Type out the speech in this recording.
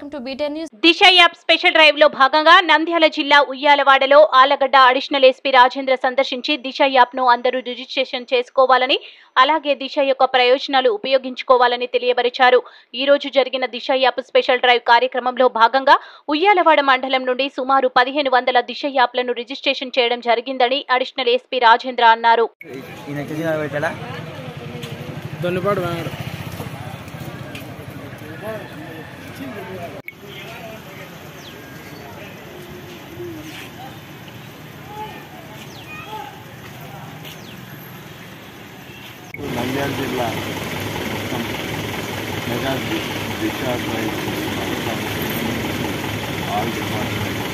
welcome to బీటెన్ news Disha app special drive లో భాగంగా నంద్యాల జిల్లా ఉయ్యాలవాడలో ఆలగడ్డ అడిషనల్ ఎస్పీ రాజేంద్ర సందర్శించి దిశ యాప్ ను అందరూ రిజిస్ట్రేషన్ చేసుకోవాలని అలాగే దిశ యొక్క ప్రయోజనాలు ఉపయోగించుకోవాలని తెలియపరిచారు ఈ రోజు జరిగిన దిశ యాప్ స్పెషల్ డ్రైవ్ కార్యక్రమంలో భాగంగా ఉయ్యాలవాడ మండలం నుండి సుమారు పదిహేను వందల దిశ యాప్లను రిజిస్ట్రేషన్ చేయడం జరిగిందని అడిషనల్ ఎస్పీ రాజేంద్ర అన్నారు ఈయన వచ్చేసి పెట్టాలా దొన్నిపాడు వాడు నంద్యాల జిల్లా mega Disha drive all department